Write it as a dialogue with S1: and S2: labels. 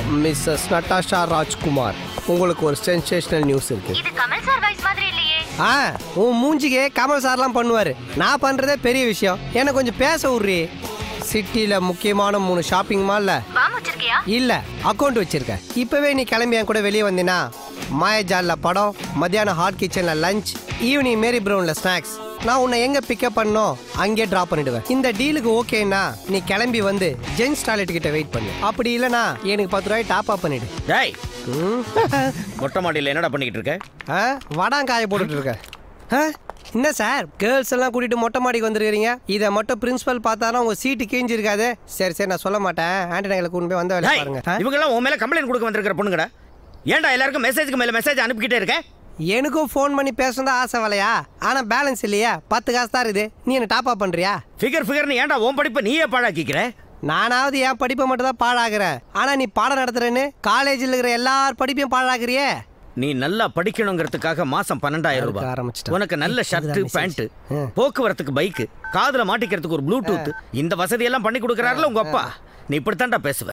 S1: Mrs Natasha Rajkumar உங்களுக்கு ஒரு sensational news இருக்கு
S2: இது கமல் சார் வாய்ஸ் மாதிரி இல்லையே
S1: ஆ உன் மூஞ்சிக்கே கமல் சார்லாம் பண்ணுவார் நான் பண்ணுறதே பெரிய விஷயம் எனக்கு கொஞ்சம் பேச விட்றி சிட்டியில் முக்கியமான மூணு ஷாப்பிங் மால்ல
S2: பாம் வச்சிருக்கியா
S1: இல்லை அக்கௌண்ட் வச்சிருக்கேன் இப்போவே நீ கிளம்பி என் கூட வெளியே வந்தீன்னா மாயஜாலில் படம் மத்தியானம் ஹாட் கிச்சனில் லஞ்ச் ஈவினிங் மேரி ப்ரௌனில் ஸ்நாக்ஸ் நான் உன்னை எங்கே பிக்கப் பண்ணோம் அங்கே ட்ராப் பண்ணிடுவேன் இந்த டீலுக்கு ஓகேன்னா நீ கிளம்பி வந்து ஜென்ஸ் டாய்லெட் கிட்ட வெயிட் பண்ணு அப்படி இல்லைனா எனக்கு பத்து ரூபாய் டாப் அப் பண்ணிடு
S3: டேய்
S1: ம்.
S3: மொட்டை மாடியில் என்னடா பண்ணிக்கிட்டு இருக்க
S1: ஆ வடாங்காய போட்டுட்டு இருக்க ஆ, என்ன சார் கேர்ள்ஸ் எல்லாம் கூட்டிட்டு மொட்டை மாடிக்கு வந்துருக்கீங்க இதை மட்டும் பிரின்சிபல் பார்த்தாலும் உங்க சீட்டு கிழிஞ்சிருக்காது சரி சரி நான் சொல்ல மாட்டேன் ஆண்டனை கொண்டு போய் வந்த வேலை
S3: டேய்
S1: பாருங்க ஆ?
S3: இவங்க எல்லாம் உன் மேல கம்ப்ளைண்ட் கொடுக்க வந்திருக்கிற பொண்ணுங்கடா ஏன்டா எல்லாருக்கும் மெசேஜ்க்கு மேல மெசேஜ் அனுப்பிக்கிட்டே இருக்க
S1: எனக்கும் ஃபோன் பண்ணி பேசணும் தான் ஆசை வலையா ஆனா பேலன்ஸ் இல்லையா பத்து காசு தான் இருக்குது நீ என்ன டாப் அப் பண்றியா
S3: ஃபிகர் ஃபிகர்னு ஏன்டா உன் படிப்பை நீயே பாழாக்கிக்கிற
S1: நானாவது என் படிப்பை மட்டும் தான் பாழாகிறேன் ஆனா நீ பாடம் நடத்துறேன்னு காலேஜில் இருக்கிற எல்லார் படிப்பையும் பாழாகிறியே
S3: நீ நல்லா படிக்கணுங்கிறதுக்காக மாசம் பன்னெண்டாயிரம்
S1: அதுக்கு
S3: ரூபாய்
S1: ஆரம்பிச்சிட்டான்.
S3: உனக்கு நல்ல ஷர்ட்
S1: அதுதான்
S3: பேண்ட்
S1: message. ஆ.
S3: போக்குவரத்துக்கு பைக் காதுல மாட்டிக்கிறதுக்கு ஒரு ப்ளூடூத் இந்த வசதி எல்லாம் பண்ணி கொடுக்கறாருல உங்க அப்பா நீ இப்படித்தான்டா பேசுவ